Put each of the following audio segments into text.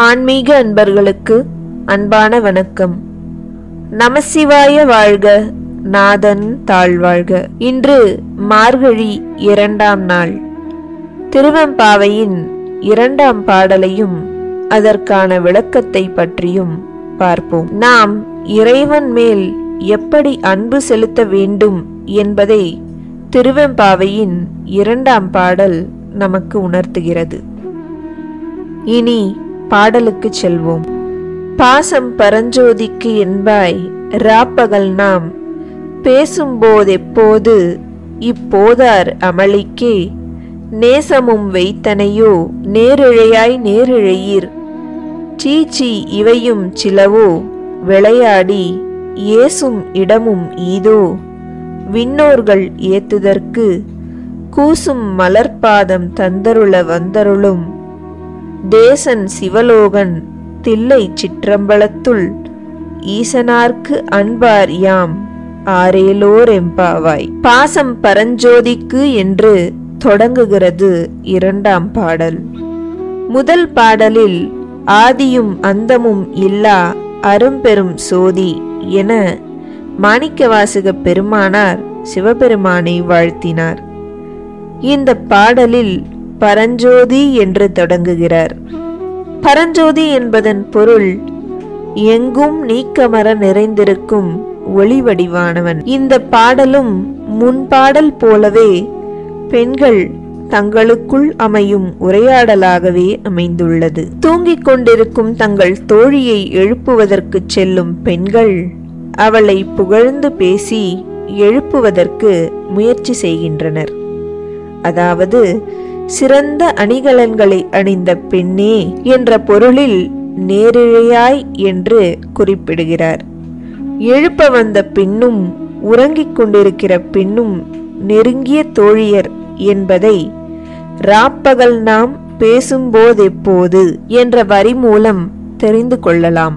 ஆன்மீக அன்பர்களுக்கு அன்பான வணக்கம் நமசிவாய வாழ்க நாதன் தாழ்வாழ்க இன்று மார்கழி இரண்டாம் நாள் திருவெம்பாவையின் இரண்டாம் பாடலையும் அதற்கான விளக்கத்தை பற்றியும் பார்ப்போம் நாம் இறைவன் மேல் எப்படி அன்பு செலுத்த வேண்டும் என்பதை திருவெம்பாவையின் இரண்டாம் பாடல் நமக்கு உணர்த்துகிறது இனி பாடலுக்கு செல்வோம் பாசம் பரஞ்சோதிக்கு என்பாய் ராப்பகல் நாம் பேசும்போதெப்போது இப்போதார் அமளிக்கே நேசமும் வைத்தனையோ நேரிழையாய் நேரிழையீர் சீச்சி இவையும் சிலவோ விளையாடி ஏசும் இடமும் ஈதோ விண்ணோர்கள் ஏத்துதற்கு கூசும் மலர்பாதம் தந்தருள வந்தருளும் தேசன் சிவலோகன் தில்லை சிற்றம்பலத்துள் ஈசனார்க்கு அன்பார் யாம் ஆரேலோர் எம்பாவாய் பாசம் பரஞ்சோதிக்கு என்று தொடங்குகிறது இரண்டாம் பாடல் முதல் பாடலில் ஆதியும் அந்தமும் இல்லா அரும்பெரும் சோதி என மாணிக்கவாசக பெருமானார் சிவபெருமானை வாழ்த்தினார் இந்த பாடலில் பரஞ்சோதி என்று தொடங்குகிறார் பரஞ்சோதி என்பதன் பொருள் எங்கும் நீக்கமர நிறைந்திருக்கும் ஒளி வடிவானவன் இந்த பாடலும் முன்பாடல் போலவே பெண்கள் தங்களுக்குள் அமையும் உரையாடலாகவே அமைந்துள்ளது தூங்கிக் கொண்டிருக்கும் தங்கள் தோழியை எழுப்புவதற்கு செல்லும் பெண்கள் அவளை புகழ்ந்து பேசி எழுப்புவதற்கு முயற்சி செய்கின்றனர் அதாவது சிறந்த அணிகலன்களை அணிந்த பெண்ணே என்ற பொருளில் நேரிழையாய் என்று குறிப்பிடுகிறார் எழுப்ப வந்த பெண்ணும் உறங்கிக் கொண்டிருக்கிற பெண்ணும் நெருங்கிய தோழியர் என்பதை ராப்பகல் நாம் பேசும்போதெப்போது என்ற வரி மூலம் தெரிந்து கொள்ளலாம்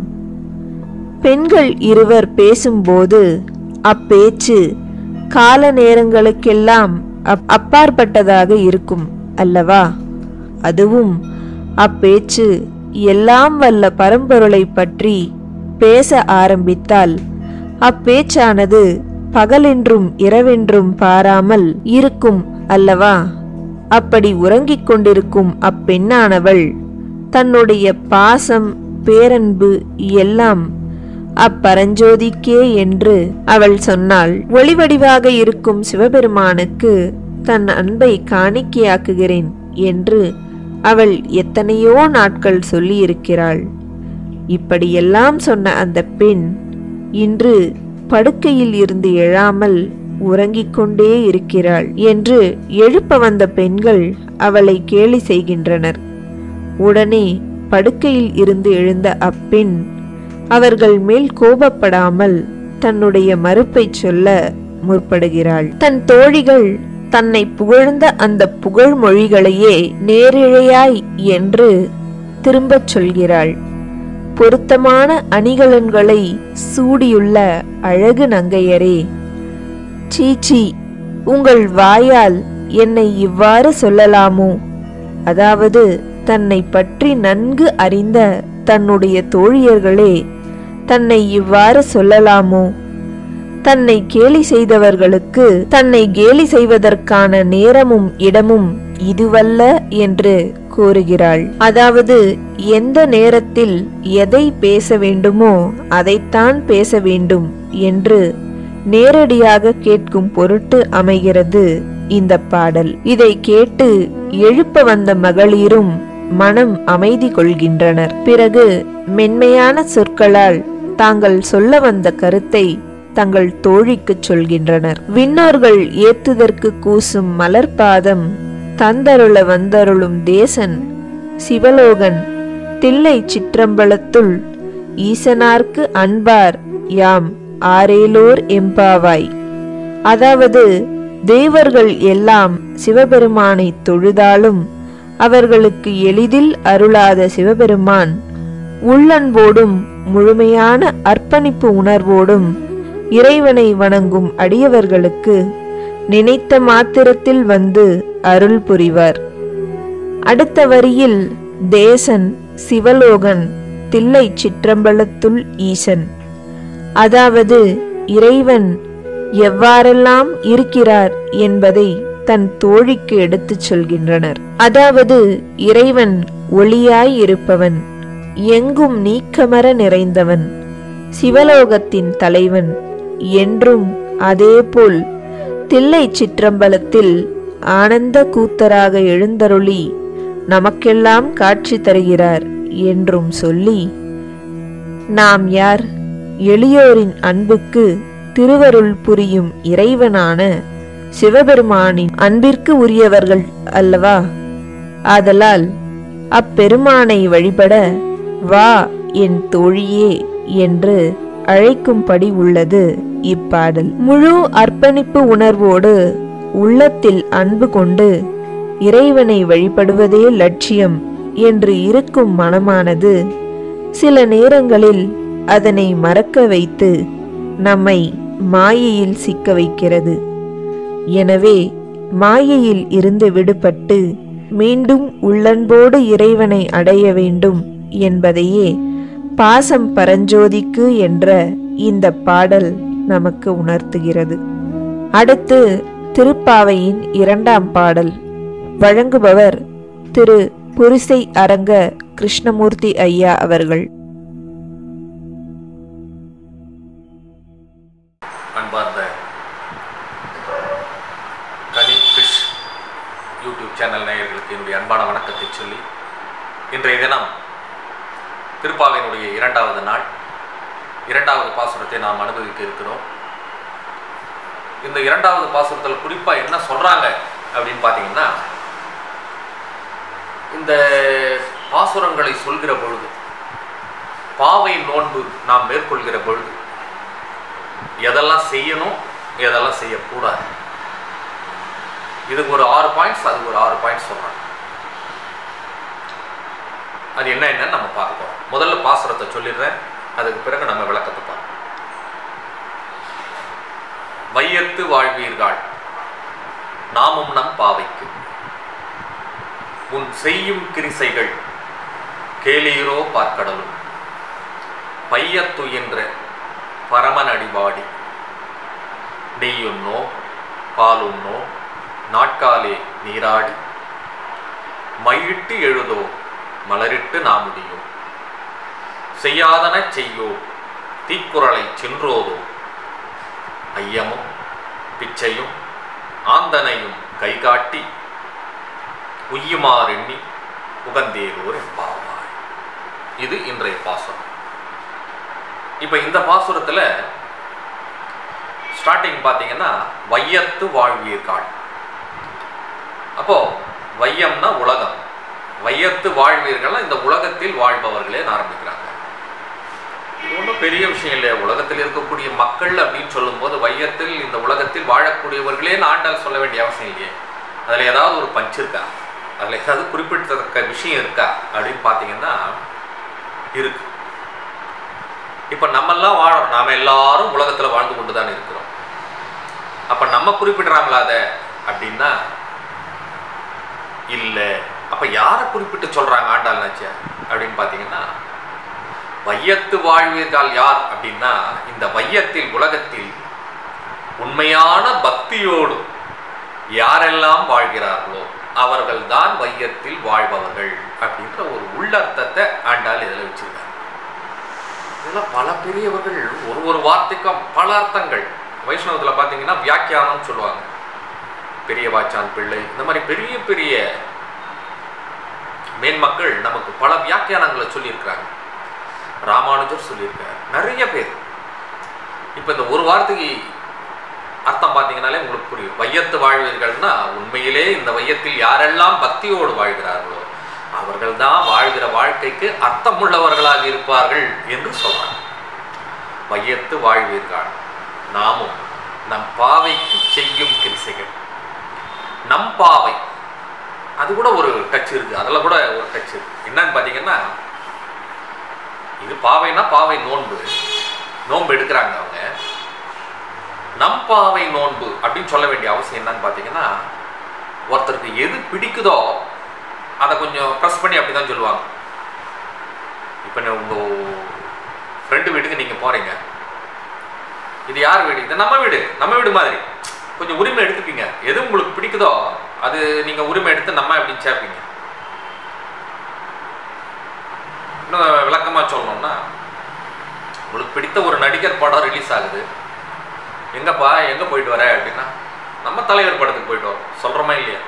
பெண்கள் இருவர் பேசும்போது அப்பேச்சு கால நேரங்களுக்கெல்லாம் அப்பாற்பட்டதாக இருக்கும் அல்லவா அதுவும் அப்பேச்சு எல்லாம் வல்ல பரம்பொருளை பற்றி பேச ஆரம்பித்தால் அப்பேச்சானது பகலென்றும் இரவென்றும் பாராமல் இருக்கும் அல்லவா அப்படி உறங்கிக் கொண்டிருக்கும் அப்பெண்ணானவள் தன்னுடைய பாசம் பேரன்பு எல்லாம் அப்பரஞ்சோதிக்கே என்று அவள் சொன்னாள் ஒளிவடிவாக இருக்கும் சிவபெருமானுக்கு தன் அன்பை காணிக்கையாக்குகிறேன் என்று அவள் எத்தனையோ நாட்கள் சொல்லியிருக்கிறாள் இப்படியெல்லாம் சொன்ன அந்த பெண் இன்று படுக்கையில் இருந்து எழாமல் உறங்கிக் கொண்டே இருக்கிறாள் என்று எழுப்ப வந்த பெண்கள் அவளை கேலி செய்கின்றனர் உடனே படுக்கையில் இருந்து எழுந்த அப்பெண் அவர்கள் மேல் கோபப்படாமல் தன்னுடைய மறுப்பை சொல்ல முற்படுகிறாள் தன் தோழிகள் தன்னை புகழ்ந்த அந்த புகழ் மொழிகளையே நேரிழையாய் என்று திரும்பச் சொல்கிறாள் பொருத்தமான அணிகலன்களை சூடியுள்ள அழகு நங்கையரே சீச்சி உங்கள் வாயால் என்னை இவ்வாறு சொல்லலாமோ அதாவது தன்னை பற்றி நன்கு அறிந்த தன்னுடைய தோழியர்களே தன்னை இவ்வாறு சொல்லலாமோ தன்னை கேலி செய்தவர்களுக்கு தன்னை கேலி செய்வதற்கான நேரமும் இடமும் இதுவல்ல என்று கூறுகிறாள் அதாவது எந்த நேரத்தில் எதை பேச வேண்டுமோ அதைத்தான் பேச வேண்டும் என்று நேரடியாக கேட்கும் பொருட்டு அமைகிறது இந்த பாடல் இதை கேட்டு எழுப்ப வந்த மகளிரும் மனம் அமைதி கொள்கின்றனர் பிறகு மென்மையான சொற்களால் தாங்கள் சொல்ல வந்த கருத்தை தங்கள் தோழிக்கு சொல்கின்றனர் விண்ணோர்கள் ஏத்துதற்கு கூசும் மலர்பாதம் தந்தருள வந்தருளும் தேசன் சிவலோகன் தில்லை சிற்றம்பலத்துள் ஈசனார்க்கு அன்பார் யாம் ஆரேலோர் எம்பாவாய் அதாவது தேவர்கள் எல்லாம் சிவபெருமானை தொழுதாலும் அவர்களுக்கு எளிதில் அருளாத சிவபெருமான் உள்ளன்போடும் முழுமையான அர்ப்பணிப்பு உணர்வோடும் இறைவனை வணங்கும் அடியவர்களுக்கு நினைத்த மாத்திரத்தில் வந்து அருள் புரிவார் அடுத்த வரியில் தேசன் சிவலோகன் தில்லை சிற்றம்பலத்துள் ஈசன் அதாவது இறைவன் எவ்வாறெல்லாம் இருக்கிறார் என்பதை தன் தோழிக்கு எடுத்துச் சொல்கின்றனர் அதாவது இறைவன் ஒளியாய் இருப்பவன் எங்கும் நீக்கமர நிறைந்தவன் சிவலோகத்தின் தலைவன் என்றும் அதேபோல் தில்லை சிற்றம்பலத்தில் ஆனந்த கூத்தராக எழுந்தருளி நமக்கெல்லாம் காட்சி தருகிறார் என்றும் சொல்லி நாம் யார் எளியோரின் அன்புக்கு திருவருள் புரியும் இறைவனான சிவபெருமானின் அன்பிற்கு உரியவர்கள் அல்லவா ஆதலால் அப்பெருமானை வழிபட வா என் தோழியே என்று அழைக்கும்படி உள்ளது இப்பாடல் முழு அர்ப்பணிப்பு உணர்வோடு உள்ளத்தில் அன்பு கொண்டு இறைவனை வழிபடுவதே லட்சியம் என்று இருக்கும் மனமானது சில நேரங்களில் அதனை மறக்க வைத்து நம்மை மாயையில் சிக்க வைக்கிறது எனவே மாயையில் இருந்து விடுபட்டு மீண்டும் உள்ளன்போடு இறைவனை அடைய வேண்டும் என்பதையே பாசம் பரஞ்சோதிக்கு என்ற இந்த பாடல் நமக்கு உணர்த்துகிறது அடுத்து திருப்பாவையின் இரண்டாம் பாடல் வழங்குபவர் திரு புரிசை அரங்க கிருஷ்ணமூர்த்தி ஐயா அவர்கள் அன்பார்ந்த கனி ஃபிஷ் யூடியூப் சேனல் நேயர்களுக்கு என்னுடைய அன்பான வணக்கத்தை சொல்லி இன்றைய தினம் திருப்பாவையினுடைய இரண்டாவது நாள் இரண்டாவது பாசுரத்தை நாம் அனுபவிக்க இருக்கிறோம் இந்த இரண்டாவது பாசுரத்தில் குறிப்பாக என்ன சொல்கிறாங்க அப்படின்னு பார்த்தீங்கன்னா இந்த பாசுரங்களை சொல்கிற பொழுது பாவை நோன்பு நாம் மேற்கொள்கிற பொழுது எதெல்லாம் செய்யணும் எதெல்லாம் செய்யக்கூடாது இதுக்கு ஒரு ஆறு பாயிண்ட்ஸ் அதுக்கு ஒரு ஆறு பாயிண்ட்ஸ் சொல்றாங்க அது என்ன என்னன்னு நம்ம பார்க்க போறோம் முதல்ல பாசுரத்தை சொல்லிடுறேன் அதுக்கு பிறகு நம்ம விளக்கத்தை பார்ப்போம் வையத்து வாழ்வீர்கள் நாமும் நம் பாவைக்கு உன் செய்யும் கிரிசைகள் கேளீரோ பார்க்கடலும் பையத்துயின்ற பரமன் அடிபாடி நெய்யுண்ணோ பாலுண்ணோ நாட்காலே நீராடி மையிட்டு எழுதோ மலரிட்டு நாமுடியோ செய்யாதன செய்யோ தீக்குறளை சென்றோதோ ஐயமும் பிச்சையும் ஆந்தனையும் கைகாட்டி உய்யுமாறெண்ணி உகந்தேலோர் எம்பாவாய் இது இன்றைய பாசுரம் இப்போ இந்த பாசுரத்தில் ஸ்டார்டிங் பார்த்தீங்கன்னா வையத்து வாழ்வீர்கள் அப்போ வையம்னா உலகம் வையத்து வாழ்வீர்கள்னா இந்த உலகத்தில் வாழ்பவர்களே ஆரம்பிக்கிறாங்க இது ஒன்றும் பெரிய விஷயம் இல்லையா உலகத்தில் இருக்கக்கூடிய மக்கள் அப்படின்னு சொல்லும்போது வையத்தில் இந்த உலகத்தில் வாழக்கூடியவர்களே ஆண்டால் சொல்ல வேண்டிய அவசியம் இல்லையே அதில் ஏதாவது ஒரு பஞ்சு இருக்கா அதில் ஏதாவது குறிப்பிடத்தக்க விஷயம் இருக்கா அப்படின்னு பார்த்தீங்கன்னா இருக்கு இப்போ நம்மெல்லாம் வாழறோம் நாம எல்லாரும் உலகத்தில் வாழ்ந்து கொண்டு தான் இருக்கிறோம் அப்போ நம்ம குறிப்பிடுறாங்களா அதை அப்படின்னா இல்லை அப்போ யாரை குறிப்பிட்டு சொல்கிறாங்க ஆண்டாள் நாச்சியார் அப்படின்னு பார்த்தீங்கன்னா வையத்து வாழ்வீர்கள் யார் அப்படின்னா இந்த வையத்தில் உலகத்தில் உண்மையான பக்தியோடு யாரெல்லாம் வாழ்கிறார்களோ அவர்கள் தான் வையத்தில் வாழ்பவர்கள் அப்படின்ற ஒரு உள்ளர்த்தத்தை ஆண்டாள் இதில் வச்சிருக்காங்க இதெல்லாம் பல பெரியவர்கள் ஒரு ஒரு வார்த்தைக்கும் பல அர்த்தங்கள் வைஷ்ணவத்தில் பார்த்தீங்கன்னா வியாக்கியானம் சொல்லுவாங்க பெரிய வாச்சான் பிள்ளை இந்த மாதிரி பெரிய பெரிய மேன்மக்கள் நமக்கு பல வியாக்கியானங்களை சொல்லியிருக்கிறாங்க ராமானுஜர் சொல்லியிருக்கார் நிறைய பேர் இப்போ இந்த ஒரு வார்த்தைக்கு அர்த்தம் பார்த்தீங்கன்னாலே உங்களுக்கு புரியும் வையத்து வாழ்வீர்கள்னா உண்மையிலே இந்த வையத்தில் யாரெல்லாம் பக்தியோடு வாழ்கிறார்களோ அவர்கள் தான் வாழ்கிற வாழ்க்கைக்கு அர்த்தமுள்ளவர்களாக இருப்பார்கள் என்று சொல்றாங்க வையத்து வாழ்வீர்கள் நாமும் நம் பாவைக்கு செய்யும் கிரிசைகள் நம் பாவை அது கூட ஒரு டச் இருக்கு அதில் கூட ஒரு டச் இருக்கு என்னன்னு பார்த்தீங்கன்னா இது பாவைனா பாவை நோன்பு நோன்பு எடுக்கிறாங்க அவங்க நம் பாவை நோன்பு அப்படின்னு சொல்ல வேண்டிய அவசியம் என்னன்னு பார்த்தீங்கன்னா ஒருத்தருக்கு எது பிடிக்குதோ அதை கொஞ்சம் ப்ரெஸ் பண்ணி அப்படி தான் சொல்லுவாங்க இப்போ உங்கள் ஃப்ரெண்டு வீட்டுக்கு நீங்கள் போகிறீங்க இது யார் வீடு இது நம்ம வீடு நம்ம வீடு மாதிரி கொஞ்சம் உரிமை எடுத்துப்பீங்க எது உங்களுக்கு பிடிக்குதோ அது நீங்கள் உரிமை எடுத்து நம்ம அப்படின்னு சேர்ப்பீங்க இன்னும் விளக்கமாக சொல்லணும்னா உங்களுக்கு பிடித்த ஒரு நடிகர் படம் ரிலீஸ் ஆகுது எங்கப்பா எங்கே போயிட்டு வர அப்படின்னா நம்ம தலைவர் படத்துக்கு போயிட்டு வரோம் சொல்கிறோமா இல்லையா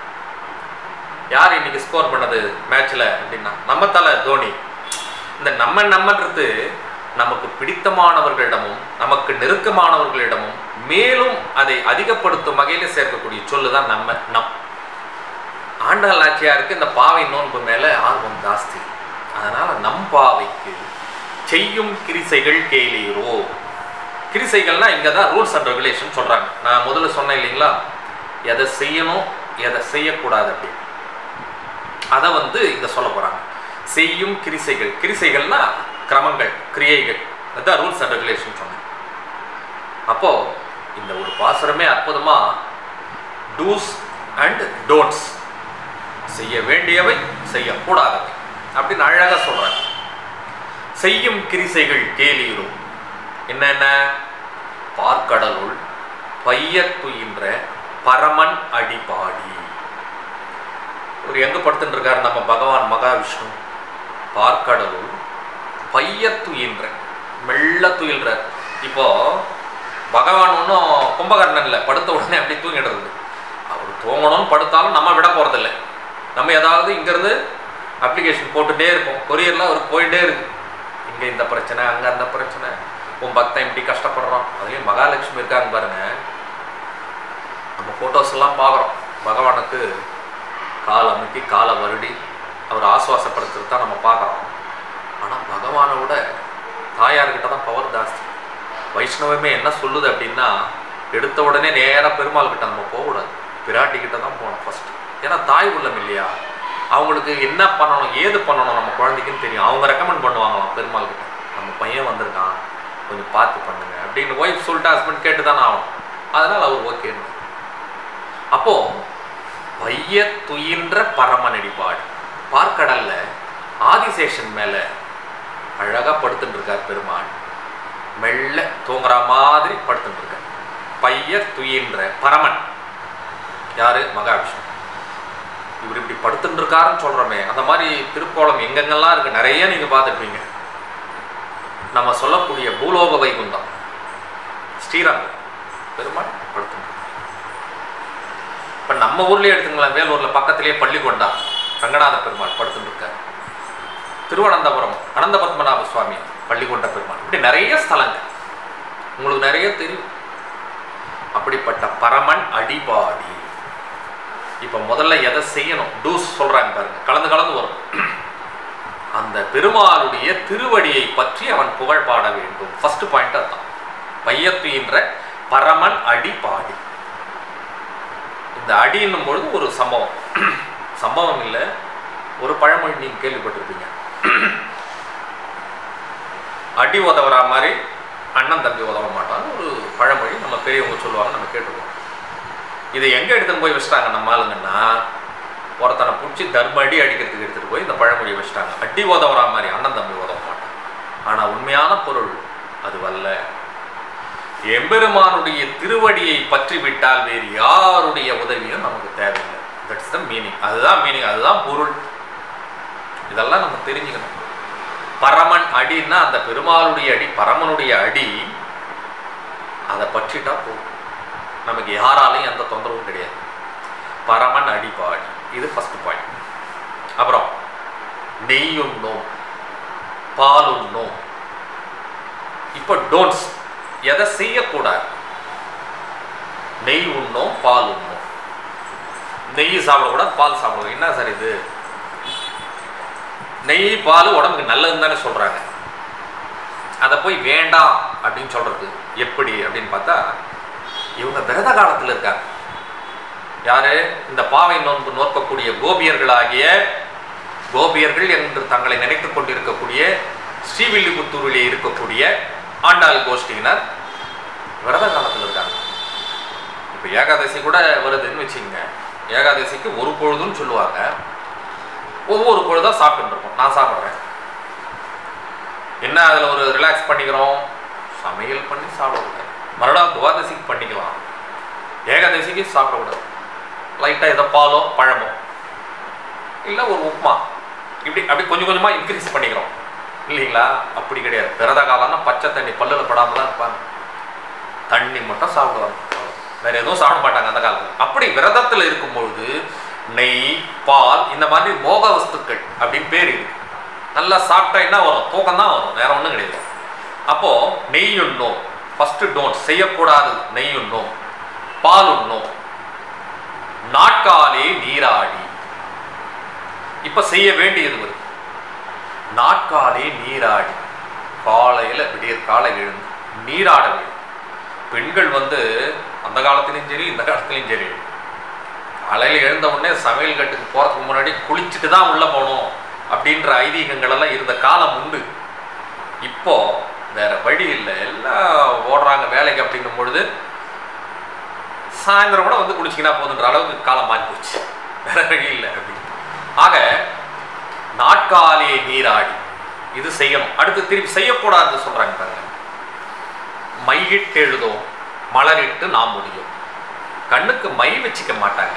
யார் இன்னைக்கு ஸ்கோர் பண்ணது மேட்ச்சில் அப்படின்னா நம்ம தலை தோனி இந்த நம்ம நம்மன்றது நமக்கு பிடித்தமானவர்களிடமும் நமக்கு நெருக்கமானவர்களிடமும் மேலும் அதை அதிகப்படுத்தும் வகையில் சேர்க்கக்கூடிய சொல்லு தான் நம்ம நம் ஆண்டாள் நாச்சியாருக்கு இந்த பாவை நோன்பு மேலே ஆர்வம் ஜாஸ்தி அதனால் நம் பாவைக்கு செய்யும் கிரிசைகள் கேளீரோ கிரிசைகள்னா இங்கே தான் ரூல்ஸ் அண்ட் ரெகுலேஷன் சொல்கிறாங்க நான் முதல்ல சொன்னேன் இல்லைங்களா எதை செய்யணும் எதை செய்யக்கூடாது அப்படின்னு அதை வந்து இங்கே சொல்ல போகிறாங்க செய்யும் கிரிசைகள் கிரிசைகள்னா கிரமங்கள் கிரியைகள் அதுதான் ரூல்ஸ் அண்ட் ரெகுலேஷன் சொன்னேன் அப்போது இந்த ஒரு பாசுரமே அற்புதமாக டூஸ் அண்ட் டோன்ட்ஸ் செய்ய வேண்டியவை செய்யக்கூடாதவை அப்படின்னு அழகாக சொல்கிறாங்க செய்யும் கிரிசைகள் கேளீரும் என்னென்ன பார்க்கடலுள் பையத்துயின்ற பரமன் அடிபாடி ஒரு எங்க படுத்துட்டு இருக்காரு நம்ம பகவான் மகாவிஷ்ணு பார்க்கடலுள் பையத்துயின்ற மெல்ல துயில்றார் இப்போ பகவான் ஒன்றும் கும்பகர்ணன் இல்லை படுத்த உடனே அப்படி தூங்கிடுறது அவர் தூங்கணும்னு படுத்தாலும் நம்ம விட போகிறதில்ல நம்ம ஏதாவது இங்கேருந்து அப்ளிகேஷன் போட்டுகிட்டே இருப்போம் கொரியரில் அவர் போயிட்டே இருக்கு இங்கே இந்த பிரச்சனை அங்கே அந்த பிரச்சனை உன் பக்தன் இப்படி கஷ்டப்படுறான் அதுலேயும் மகாலட்சுமி இருக்காங்க பாருங்க நம்ம ஃபோட்டோஸ் எல்லாம் பார்க்குறோம் பகவானுக்கு கால் அமுக்கி காலை வருடி அவர் ஆசுவாசப்படுத்துறது தான் நம்ம பார்க்குறோம் ஆனால் பகவானை விட தாயார்கிட்ட தான் பவர் ஜாஸ்தி வைஷ்ணவமே என்ன சொல்லுது அப்படின்னா எடுத்த உடனே நேராக பெருமாள் கிட்ட நம்ம போகக்கூடாது பிராட்டி கிட்ட தான் போகணும் ஃபர்ஸ்ட் ஏன்னா தாய் உள்ளம் இல்லையா அவங்களுக்கு என்ன பண்ணணும் ஏது பண்ணணும் நம்ம குழந்தைக்குன்னு தெரியும் அவங்க ரெக்கமெண்ட் பண்ணுவாங்களாம் பெருமாள் கிட்ட நம்ம பையன் வந்திருக்கான் கொஞ்சம் பார்த்து பண்ணுங்க அப்படின்னு ஒய்ஃப் சொல்லிட்டு ஹஸ்பண்ட் கேட்டு தானே ஆகணும் அதனால் அவர் ஓகேன்னு அப்போ பைய துயின்ற பரமநடிபாடு பார்க்கடல்ல ஆதிசேஷன் மேல அழகா படுத்துட்டு இருக்கார் பெருமாள் மெல்ல தூங்குற மாதிரி படுத்துட்டு இருக்கார் பைய துயின்ற பரமன் யாரு மகாவிஷ்ணு இவர் இப்படி படுத்துட்டு இருக்காருன்னு சொல்றோமே அந்த மாதிரி திருக்கோலம் எங்கெங்கெல்லாம் இருக்கு நிறைய நீங்க பார்த்துருப்பீங்க நம்ம சொல்லக்கூடிய பூலோக வைகுந்தம் ஸ்ரீரங்கம் பெருமாள் படுத்துட்டு இப்போ நம்ம ஊர்லேயே எடுத்துங்களேன் வேலூரில் பக்கத்திலேயே பள்ளிக்கொண்டா ரங்கநாத பெருமாள் படுத்துட்டு இருக்கார் திருவனந்தபுரம் அனந்த பத்மநாப சுவாமி பள்ளிக்கொண்ட பெருமாள் இப்படி நிறைய ஸ்தலங்கள் உங்களுக்கு நிறைய தெரியும் அப்படிப்பட்ட பரமன் அடிபாடி இப்போ முதல்ல எதை செய்யணும் டூஸ் சொல்றாங்க பாருங்க கலந்து கலந்து வரும் அந்த பெருமாளுடைய திருவடியை பற்றி அவன் புகழ் பாட வேண்டும் ஃபர்ஸ்ட் பாயிண்ட் அதுதான் பையத்துயின்ற பரமன் அடிபாடி இந்த அடின்னும் பொழுது ஒரு சம்பவம் சம்பவம் இல்லை ஒரு பழமொழி நீங்கள் கேள்விப்பட்டிருப்பீங்க அடி உதவுற மாதிரி அண்ணன் தம்பி உதவ மாட்டாங்க ஒரு பழமொழி நம்ம பெரியவங்க சொல்லுவாங்க நம்ம கேட்டுருக்கோம் இதை எங்கே எடுத்துன்னு போய் வச்சுட்டாங்க நம்ம ஆளுங்கன்னா ஒருத்தனை பிடிச்சி தர்ம அடி அடிக்கிறதுக்கு எடுத்துகிட்டு போய் இந்த பழமொழியை வச்சுட்டாங்க அடி உதவுற மாதிரி அண்ணன் தம்பி உதவ மாட்டாங்க ஆனால் உண்மையான பொருள் அதுவல்ல எம்பெருமானுடைய திருவடியை பற்றி விட்டால் வேறு யாருடைய உதவியும் நமக்கு தேவையில்லை தட்ஸ் த மீனிங் அதுதான் மீனிங் அதுதான் பொருள் இதெல்லாம் நம்ம தெரிஞ்சுக்கணும் பரமன் அடின்னா அந்த பெருமாளுடைய அடி பரமனுடைய அடி அதை பற்றிட்டா போதும் நமக்கு யாராலையும் எந்த தொந்தரவும் கிடையாது பரமன் அடிபாடி இது ஃபர்ஸ்ட் பாயிண்ட் அப்புறம் நெய் உண்ணும் பால் உண்ணும் இப்போ டோன்ட்ஸ் எதை செய்யக்கூடாது நெய் உண்ணும் பால் உண்ணும் நெய் சாப்பிடக்கூடாது பால் சாப்பிடக்கூடாது என்ன சார் இது நெய் பால் உடம்புக்கு நல்லதுன்னு தானே சொல்கிறாங்க அதை போய் வேண்டாம் அப்படின்னு சொல்கிறது எப்படி அப்படின்னு பார்த்தா இவங்க விரத காலத்தில் இருக்காங்க யாரு இந்த பாவை நோன்பு நோக்கக்கூடிய கோபியர்களாகிய கோபியர்கள் என்று தங்களை நினைத்துக் கொண்டிருக்கக்கூடிய ஸ்ரீவில்லிபுத்தூரிலே இருக்கக்கூடிய ஆண்டாள் கோஷ்டியினர் விரத காலத்தில் இருக்காங்க இப்போ ஏகாதசி கூட வருதுன்னு வச்சுக்கோங்க ஏகாதசிக்கு ஒரு பொழுதுன்னு சொல்லுவாங்க ஒவ்வொரு பொழுதாக சாப்பிட்டுட்டு இருக்கோம் நான் சாப்பிட்றேன் என்ன அதில் ஒரு ரிலாக்ஸ் பண்ணிக்கிறோம் சமையல் பண்ணி சாப்பிடக்கூடாது மறுநாள் துவாதசிக்கு பண்ணிக்கலாம் ஏகாதசிக்கு சாப்பிடக்கூடாது லைட்டாக எதோ பாலோ பழமோ இல்லை ஒரு உப்புமா இப்படி அப்படி கொஞ்சம் கொஞ்சமாக இன்க்ரீஸ் பண்ணிக்கிறோம் இல்லைங்களா அப்படி கிடையாது பிறந்த காலம்னா பச்சை தண்ணி பல்லில் படாம தான் இருப்பாங்க தண்ணி மட்டும் சாப்பிடுவாங்க அவ்வளவுதான். வேற எதுவும் சாப்பிட மாட்டாங்க அந்த காலத்தில் அப்படி விரதத்தில் இருக்கும்பொழுது நெய் பால் இந்த மாதிரி போக வஸ்துக்கள் அப்படின்னு பேர் இருக்கு நல்லா சாப்பிட்டா என்ன வரும் தூக்கம் தான் வரும் வேற ஒன்றும் கிடையாது அப்போ நெய் உண்ணும் ஃபர்ஸ்ட் டோன்ட் செய்யக்கூடாது நெய் உண்ணும் பால் உண்ணும் நாட்காலே நீராடி இப்ப செய்ய வேண்டியது வருது நாட்காலே நீராடி காலையில விடியற் காலை எழுந்து நீராட வேண்டும் பெண்கள் வந்து அந்த காலத்துலயும் சரி இந்த காலத்துலயும் சரி காலையில எழுந்த உடனே சமையல் கட்டுக்கு போறதுக்கு முன்னாடி குளிச்சுட்டு தான் உள்ள போகணும் அப்படின்ற ஐதீகங்கள் எல்லாம் இருந்த காலம் உண்டு இப்போ வேற வழி இல்லை எல்லாம் ஓடுறாங்க வேலைக்கு அப்படிங்கும் பொழுது சாயந்தரம் கூட வந்து குளிச்சிக்கினா போதுன்ற அளவுக்கு காலம் மாறி போச்சு வேற வழி இல்லை அப்படின்னு ஆக நாட்காலே நீராடி இது செய்யணும் அடுத்து திருப்பி செய்யக்கூடாதுன்னு சொல்றாங்க பாருங்க மையிட்டு எழுதும் மலரிட்டு நாம் முடியும் கண்ணுக்கு மை வச்சுக்க மாட்டாங்க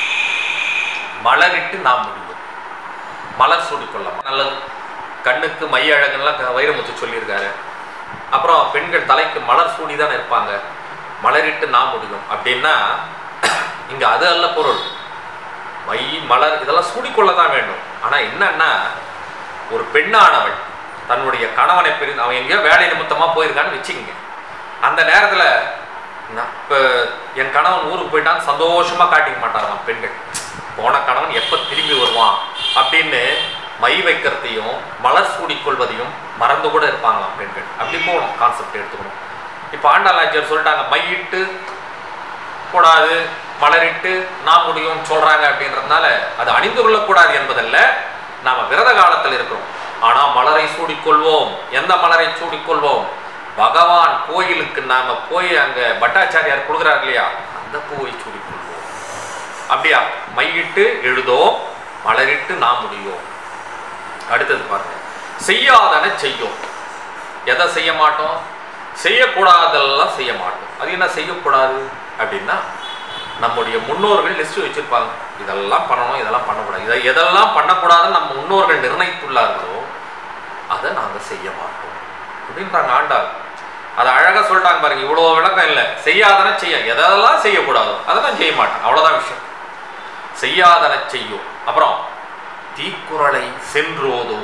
மலரிட்டு நாம் முடியும் மலர் சூடிக்கொள்ளலாம் நல்லது கண்ணுக்கு மை அழகுலாம் க- வைரமுத்து சொல்லியிருக்காரு அப்புறம் பெண்கள் தலைக்கு மலர் சூடி தான் இருப்பாங்க மலரிட்டு நாம் முடியும் அப்படின்னா இங்க அது அல்ல பொருள் மை மலர் இதெல்லாம் சூடிக்கொள்ள தான் வேண்டும் ஆனா என்னன்னா ஒரு பெண்ணானவள் தன்னுடைய கணவனை பிரிந்து அவன் எங்கேயோ வேலை நிமித்தமா போயிருக்கான்னு வச்சுக்கங்க அந்த நேரத்துல நான் இப்ப என் கணவன் ஊருக்கு போயிட்டான் சந்தோஷமா காட்டிக்க மாட்டாங்களாம் பெண்கள் போன கணவன் எப்ப திரும்பி வருவான் அப்படின்னு மை வைக்கிறதையும் மலர் சூடிக்கொள்வதையும் மறந்து கூட இருப்பாங்களாம் பெண்கள் அப்படி போகணும் கான்செப்ட் எடுத்துக்கணும் இப்போ ஆண்டாளாச்சியர் சொல்லிட்டாங்க மையிட்டு கூடாது மலரிட்டு நாம் முடியும் சொல்றாங்க அப்படின்றதுனால அது அணிந்து கொள்ளக்கூடாது என்பதல்ல நாம விரத காலத்தில் இருக்கிறோம் ஆனா மலரை சூடிக்கொள்வோம் எந்த மலரை சூடிக்கொள்வோம் பகவான் கோயிலுக்கு நாம போய் அங்க பட்டாச்சாரியார் கொடுக்குறாரு இல்லையா அந்த பூவை சூடிக்கொள்வோம் அப்படியா மையிட்டு எழுதோம் மலரிட்டு நாம் முடியும் அடுத்தது பாருங்க செய்யாதன செய்யும் எதை செய்ய மாட்டோம் செய்யக்கூடாதெல்லாம் செய்ய மாட்டோம் அது என்ன செய்யக்கூடாது அப்படின்னா நம்முடைய முன்னோர்கள் லிஸ்ட் வச்சிருப்பாங்க இதெல்லாம் பண்ணணும் இதெல்லாம் பண்ணக்கூடாது இதை எதெல்லாம் பண்ணக்கூடாதுன்னு நம்ம முன்னோர்கள் நிர்ணயித்துள்ளார்களோ அதை நாங்கள் செய்ய மாட்டோம் அப்படின்றாங்க ஆண்டாள் அதை அழகாக சொல்லிட்டாங்க பாருங்க இவ்வளோ விளக்கம் இல்லை செய்யாதன செய்ய எதெல்லாம் செய்யக்கூடாதோ அதெல்லாம் செய்ய மாட்டேன் அவ்வளோதான் விஷயம் செய்யாதன செய்யும் அப்புறம் தீக்குறளை சென்றோதோ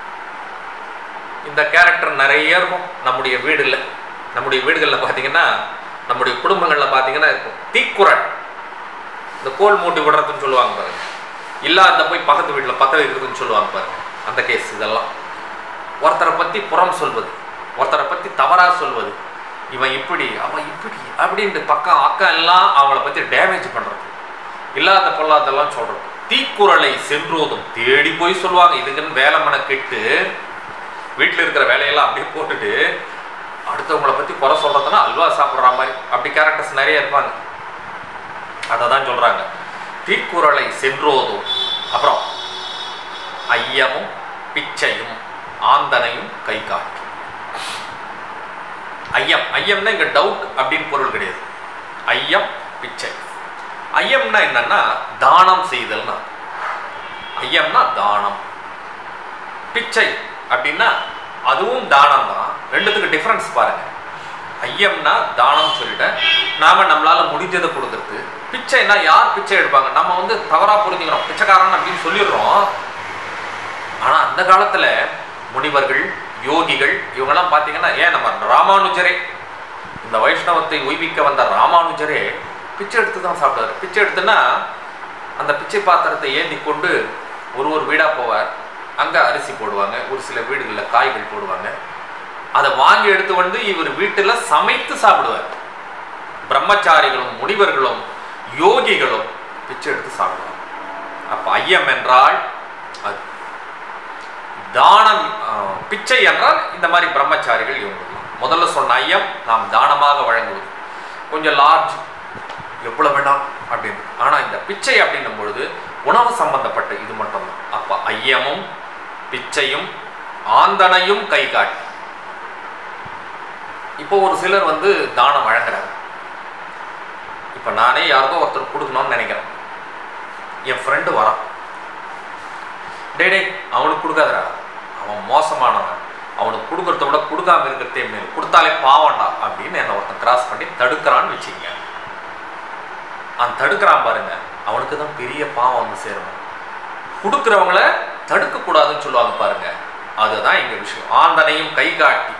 இந்த கேரக்டர் நிறைய இருக்கும் நம்முடைய வீடுல நம்முடைய வீடுகளில் பார்த்தீங்கன்னா நம்முடைய குடும்பங்களில் பார்த்தீங்கன்னா இருக்கும் தீக்குறள் இந்த கோல் மூட்டி விடுறதுன்னு சொல்லுவாங்க பாருங்க இல்லாத போய் பக்கத்து வீட்டில் பத்த வைக்கிறதுன்னு சொல்லுவாங்க பாருங்க அந்த கேஸ் இதெல்லாம் ஒருத்தரை பற்றி புறம் சொல்வது ஒருத்தரை பற்றி தவறாக சொல்வது இவன் இப்படி அவன் இப்படி அப்படின்ட்டு பக்கம் அக்கம் எல்லாம் அவங்கள பற்றி டேமேஜ் பண்ணுறது இல்லாத பொல்லாதெல்லாம் சொல்கிறது தீக்குறளை சென்றோதும் தேடி போய் சொல்லுவாங்க இதுக்குன்னு வேலை மெனக்கெட்டு வீட்டில் இருக்கிற வேலையெல்லாம் அப்படியே போட்டுட்டு அடுத்தவங்கள பற்றி குறை சொல்கிறதுனா அல்வா சாப்பிட்ற மாதிரி அப்படி கேரக்டர்ஸ் நிறைய இருப்பாங்க அதை தான் சொல்கிறாங்க தீக்குறளை சென்றோதும் அப்புறம் ஐயமும் பிச்சையும் ஆந்தனையும் கை காட்டும் ஐயம் ஐயம்னா இங்க டவுட் அப்படின்னு பொருள் கிடையாது ஐயம் பிச்சை ஐயம்னா என்னன்னா தானம் செய்தல்னா ஐயம்னா தானம் பிச்சை அப்படின்னா அதுவும் தானம் தான் ரெண்டுத்துக்கு டிஃபரன்ஸ் பாருங்க ஐயம்னா தானம் சொல்லிட்டேன் நாம நம்மளால முடிஞ்சதை கொடுக்கறது பிச்சைன்னா யார் பிச்சை எடுப்பாங்க நம்ம வந்து தவறா புரிஞ்சுக்கிறோம் பிச்சைக்காரன் அப்படின்னு சொல்லிடுறோம் ஆனா அந்த காலத்துல முனிவர்கள் யோகிகள் இவங்கெல்லாம் பார்த்தீங்கன்னா ஏன் நம்ம ராமானுஜரே இந்த வைஷ்ணவத்தை உய்விக்க வந்த ராமானுஜரே பிச்சை எடுத்து தான் சாப்பிட்டாரு பிச்சை எடுத்துன்னா அந்த பிச்சை பாத்திரத்தை ஏந்தி கொண்டு ஒரு ஒரு வீடா போவார் அங்க அரிசி போடுவாங்க ஒரு சில வீடுகளில் காய்கள் போடுவாங்க அதை வாங்கி எடுத்து வந்து இவர் வீட்டுல சமைத்து சாப்பிடுவார் பிரம்மச்சாரிகளும் முனிவர்களும் யோகிகளும் பிச்சை எடுத்து சாப்பிடுவாங்க அப்ப ஐயம் என்றால் அது தானம் அஹ், பிச்சை என்றால் இந்த மாதிரி பிரம்மச்சாரிகள் இவங்கெல்லாம் முதல்ல சொன்ன ஐயம் நாம் தானமாக வழங்குவது கொஞ்சம் லார்ஜ் எவ்வளவு வேண்டாம் அப்படின்னு ஆனா இந்த பிச்சை அப்படின்னும் பொழுது உணவு சம்பந்தப்பட்ட இது மட்டும்தான் அப்ப ஐயமும் பிச்சையும் ஆந்தனையும் கை காட்டி இப்போ ஒரு சிலர் வந்து தானம் வழங்குறாங்க இப்போ நானே யாருக்கோ ஒருத்தர் கொடுக்கணும்னு நினைக்கிறேன் என் ஃப்ரெண்டு வரான் டே டே அவனுக்கு கொடுக்காதடா அவன் மோசமானவன் அவனுக்கு கொடுக்கறத விட கொடுக்காம இருக்கிறதே மேல் கொடுத்தாலே பாவண்டா அப்படின்னு என்னை ஒருத்தன் கிராஸ் பண்ணி தடுக்கிறான்னு வச்சுக்கங்க அவன் தடுக்கிறான் பாருங்க அவனுக்கு தான் பெரிய பாவம் வந்து சேரும் கொடுக்குறவங்கள தடுக்க கூடாதுன்னு சொல்லுவாங்க பாருங்க அதுதான் எங்க விஷயம் ஆந்தனையும் கை காட்டி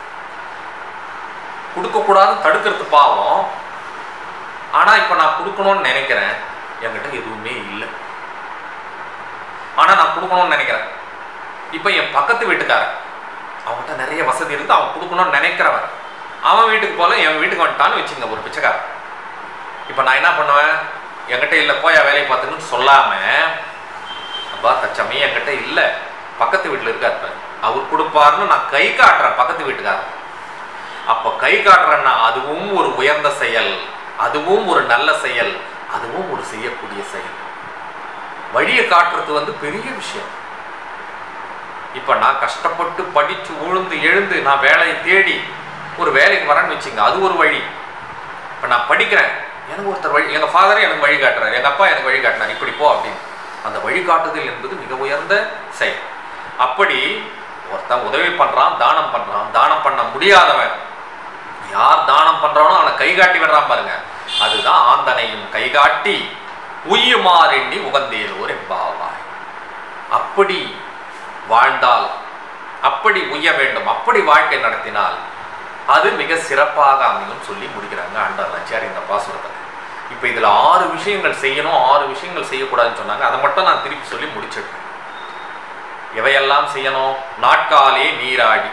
கொடுக்க கூடாதுன்னு தடுக்கிறது பாவம் ஆனா இப்ப நான் கொடுக்கணும்னு நினைக்கிறேன் என்கிட்ட எதுவுமே இல்லை ஆனா நான் கொடுக்கணும்னு நினைக்கிறேன் இப்ப என் பக்கத்து வீட்டுக்காரன் அவன்கிட்ட நிறைய வசதி இருந்து அவன் கொடுக்கணும்னு நினைக்கிறவன் அவன் வீட்டுக்கு போல என் வீட்டுக்கு வந்துட்டான்னு வச்சுங்க ஒரு பிச்சைக்காரன் இப்போ நான் என்ன பண்ணுவேன் என்கிட்ட இல்லை போயா வேலையை பார்த்துன்னு சொல்லாம அப்பா தச்சமே என்கிட்ட இல்லை பக்கத்து வீட்டில் இருக்காரு பாரு. அவர் கொடுப்பாருன்னு நான் கை காட்டுறேன் பக்கத்து வீட்டுக்காரன் அப்போ கை காட்டுறேன்னா அதுவும் ஒரு உயர்ந்த செயல் அதுவும் ஒரு நல்ல செயல் அதுவும் ஒரு செய்யக்கூடிய செயல் வழியை காட்டுறது வந்து பெரிய விஷயம் இப்போ நான் கஷ்டப்பட்டு படித்து உழுந்து எழுந்து நான் வேலையை தேடி ஒரு வேலைக்கு வரேன்னு வச்சுங்க அது ஒரு வழி இப்போ நான் படிக்கிறேன் எனக்கு ஒருத்தர் வழி எங்கள் ஃபாதரே எனக்கு வழி காட்டுறாரு எங்கள் அப்பா எனக்கு வழி காட்டினார் இப்படி போ அப்படின்னு அந்த வழிகாட்டுதல் என்பது மிக உயர்ந்த செயல் அப்படி ஒருத்தன் உதவி பண்ணுறான் தானம் பண்ணுறான் தானம் பண்ண முடியாதவன் யார் தானம் பண்றானோ அவனை கை காட்டி விடுறான் பாருங்க அதுதான் ஆந்தனையும் கை காட்டி உய்யுமாறு எண்ணி உகந்தேலோர் எம்பாவாய் அப்படி வாழ்ந்தால் அப்படி உய்ய வேண்டும் அப்படி வாழ்க்கை நடத்தினால் அது மிக சிறப்பாக அமையும் சொல்லி முடிக்கிறாங்க ஆண்டார் நாச்சியார் இந்த பாசுரத்தில் இப்போ இதில் ஆறு விஷயங்கள் செய்யணும் ஆறு விஷயங்கள் செய்யக்கூடாதுன்னு சொன்னாங்க அதை மட்டும் நான் திருப்பி சொல்லி முடிச்சிடுறேன் எவையெல்லாம் செய்யணும் நாட்காலே நீராடி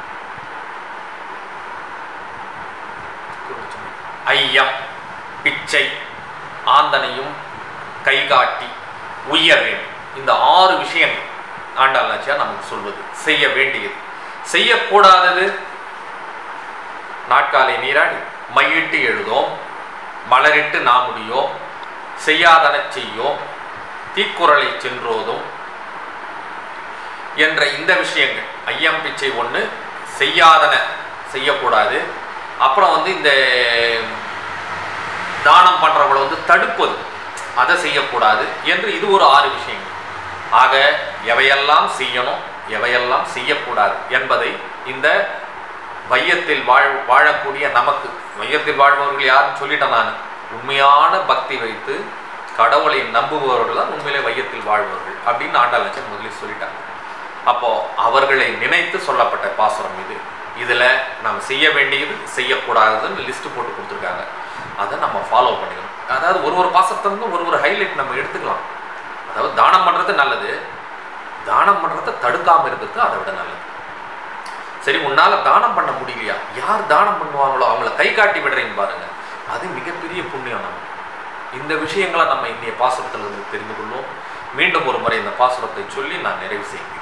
ஐயம் பிச்சை ஆந்தனையும் கை காட்டி உய்ய வேண்டும் இந்த ஆறு விஷயங்கள் ஆண்டாள் நாச்சியார் நமக்கு சொல்வது செய்ய வேண்டியது செய்யக்கூடாதது நாட்காலை நீராடி மையிட்டு எழுதோம் மலரிட்டு நாமுடியோம் செய்யாதன செய்யோம் தீக்குறளை சென்றோதும் என்ற இந்த விஷயங்கள் ஐயம் பிச்சை ஒன்று செய்யாதன செய்யக்கூடாது அப்புறம் வந்து இந்த தானம் பண்றவங்களை வந்து தடுப்பது அதை செய்யக்கூடாது என்று இது ஒரு ஆறு விஷயங்கள் ஆக எவையெல்லாம் செய்யணும் எவையெல்லாம் செய்யக்கூடாது என்பதை இந்த வையத்தில் வாழ் வாழக்கூடிய நமக்கு வையத்தில் வாழ்பவர்கள் யாருன்னு சொல்லிட்டேன் நான் உண்மையான பக்தி வைத்து கடவுளை நம்புபவர்கள் தான் உண்மையிலே வையத்தில் வாழ்பவர்கள் அப்படின்னு ஆண்டாள் லட்சம் முதலில் சொல்லிட்டாங்க அப்போ அவர்களை நினைத்து சொல்லப்பட்ட பாசுரம் இது இதுல நம்ம செய்ய வேண்டியது செய்யக்கூடாததுன்னு லிஸ்ட் போட்டு கொடுத்துருக்காங்க அதை நம்ம ஃபாலோ பண்ணிக்கணும் அதாவது ஒரு ஒரு பாசத்திலிருந்து ஒரு ஒரு ஹைலைட் நம்ம எடுத்துக்கலாம் அதாவது தானம் பண்றது நல்லது தானம் பண்றதை தடுக்காம இருக்கிறது அதை விட நல்லது சரி உன்னால தானம் பண்ண முடியலையா யார் தானம் பண்ணுவாங்களோ அவங்கள கை காட்டி விடுறீங்க பாருங்க அது மிகப்பெரிய புண்ணியம் நம்ம இந்த விஷயங்களை நம்ம இந்திய பாசுரத்திலிருந்து தெரிந்து கொள்வோம் மீண்டும் ஒரு முறை இந்த பாசுரத்தை சொல்லி நான் நிறைவு செய்கிறேன்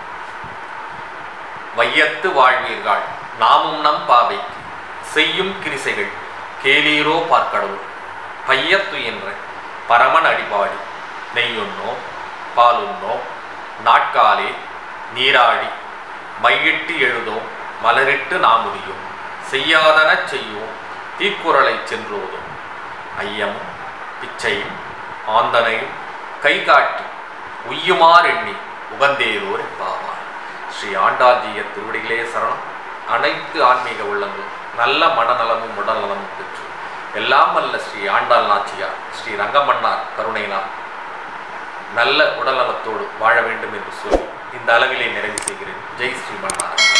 வையத்து வாழ்வீர்கள் நாமும் நம் பாவைக்கு செய்யும் கிரிசைகள் கேளீரோ பார்க்கடவுள் பையத்து என்ற பரமன் அடிபாடி நெய்யுண்ணோம் பாலுண்ணோம் நாட்காலே நீராடி மையிட்டு எழுதோம் மலரிட்டு நாமுடியும் செய்யாதன செய்யோம் தீக்குறளை சென்றோதும் ஐயமும் பிச்சையும் ஆந்தனையும் கை காட்டி உய்யுமார் எண்ணி உகந்தேரோர் பாவார் ஸ்ரீ ஆண்டாள்ஜிய திருவடிகளே சரணம் அனைத்து ஆன்மீக உள்ளங்களும் நல்ல மனநலமும் உடல்நலமும் பெற்று எல்லாம் அல்ல ஸ்ரீ ஆண்டாள் நாச்சியார் ஸ்ரீ ரங்கமன்னார் கருணையினால் நல்ல உடல்நலத்தோடு வாழ வேண்டும் என்று சொல்லி இந்த அளவிலே நிறைவு செய்கிறேன் ஜெய் ஸ்ரீ மன்னார்